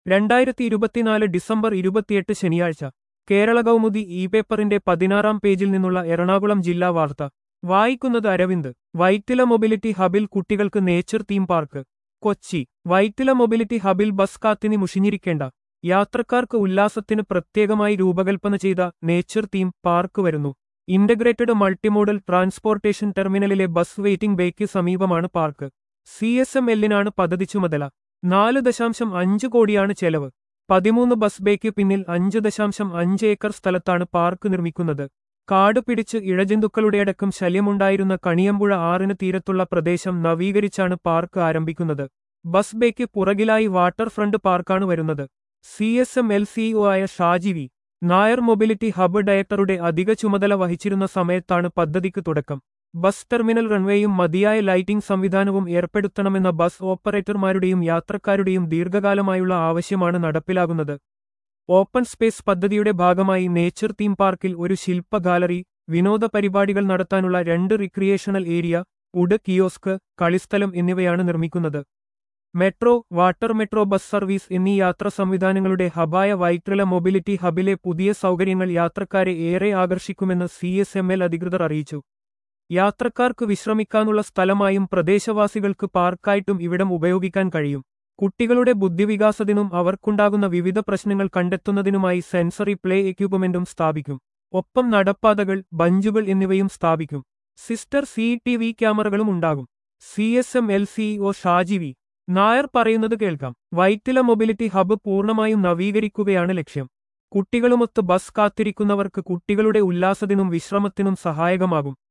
രണ്ടായിരത്തി ഇരുപത്തിനാല് ഡിസംബർ ഇരുപത്തിയെട്ട് ശനിയാഴ്ച കേരള കൗമുദി ഇ പേപ്പറിന്റെ പതിനാറാം പേജിൽ നിന്നുള്ള എറണാകുളം ജില്ലാ വാർത്ത വായിക്കുന്നത് അരവിന്ദ് വൈറ്റില മൊബിലിറ്റി ഹബിൽ കുട്ടികൾക്ക് nature theme park Kochi Vyttila mobility ഹബിൽ ബസ് കാത്തിനി മുഷിഞ്ഞിരിക്കേണ്ട യാത്രക്കാർക്ക് ഉല്ലാസത്തിന് പ്രത്യേകമായി രൂപകൽപ്പന ചെയ്ത നേച്ചർ തീം പാർക്ക് വരുന്നു ഇന്റഗ്രേറ്റഡ് മൾട്ടിമോഡൽ ട്രാൻസ്പോർട്ടേഷൻ ടെർമിനലിലെ ബസ് വെയിറ്റിംഗ് ബേക്ക് സമീപമാണ് പാർക്ക് സി എസ് എം എല്ലിനാണ് പദ്ധതി ചുമതല നാല് ദശാംശം അഞ്ച് കോടിയാണ് ചെലവ് പതിമൂന്ന് ബസ് ബേക്ക് പിന്നിൽ അഞ്ച് ദശാംശം അഞ്ച് ഏക്കർ സ്ഥലത്താണ് പാർക്ക് നിർമ്മിക്കുന്നത് കാട് പിടിച്ച് ഇഴജന്തുക്കളുടെയടക്കം ശല്യമുണ്ടായിരുന്ന കണിയമ്പുഴ ആറിന് തീരത്തുള്ള പ്രദേശം നവീകരിച്ചാണ് പാർക്ക് ആരംഭിക്കുന്നത് ബസ് ബേക്ക് പുറകിലായി വാട്ടർ ഫ്രണ്ട് പാർക്കാണ് വരുന്നത് C S M L CEO ആയ Shaji V Nair mobility hub ഡയറക്ടറുടെ അധിക ചുമതല വഹിച്ചിരുന്ന സമയത്താണ് പദ്ധതിക്ക് തുടക്കം ബസ് ടെർമിനൽ റൺവേയും മതിയായ ലൈറ്റിംഗ് സംവിധാനവും ഏർപ്പെടുത്തണമെന്ന ബസ് ഓപ്പറേറ്റർമാരുടെയും യാത്രക്കാരുടെയും ദീർഘകാലമായുള്ള ആവശ്യമാണ് നടപ്പിലാകുന്നത് ഓപ്പൺ സ്പേസ് പദ്ധതിയുടെ ഭാഗമായി നേച്ചർ തീം പാർക്കിൽ ഒരു ശില്പ ഗാലറി വിനോദ പരിപാടികൾ നടത്താനുള്ള രണ്ട് റിക്രിയേഷണൽ ഏരിയ ഉഡ് കിയോസ്ക് കളിസ്ഥലം എന്നിവയാണ് നിർമ്മിക്കുന്നത് metro water metro bus service എന്നീ യാത്രാ സംവിധാനങ്ങളുടെ ഹബായ വൈറ്റില മൊബിലിറ്റി ഹബിലെ പുതിയ സൗകര്യങ്ങൾ യാത്രക്കാരെ ഏറെ ആകർഷിക്കുമെന്ന് സി എസ് എം എൽ അധികൃതർ അറിയിച്ചു യാത്രക്കാർക്ക് വിശ്രമിക്കാനുള്ള സ്ഥലമായും പ്രദേശവാസികൾക്ക് പാർക്കായിട്ടും ഇവിടം ഉപയോഗിക്കാൻ കഴിയും കുട്ടികളുടെ ബുദ്ധിവികാസത്തിനും അവർക്കുണ്ടാകുന്ന വിവിധ പ്രശ്നങ്ങൾ കണ്ടെത്തുന്നതിനുമായി സെൻസറി പ്ലേ എക്യുപ്മെന്റും സ്ഥാപിക്കും ഒപ്പം നടപ്പാതകൾ ബഞ്ചുകൾ എന്നിവയും സ്ഥാപിക്കും സിസ്റ്റർ സി ടി വി ക്യാമറകളും ഉണ്ടാകും C S M L CEO Shaji V Nair പറയുന്നത് കേൾക്കാം വൈറ്റില മൊബിലിറ്റി ഹബ്ബ് പൂർണ്ണമായും നവീകരിക്കുകയാണ് ലക്ഷ്യം കുട്ടികളുമൊത്ത് ബസ് കാത്തിരിക്കുന്നവർക്ക് കുട്ടികളുടെ ഉല്ലാസത്തിനും വിശ്രമത്തിനും സഹായകമാകും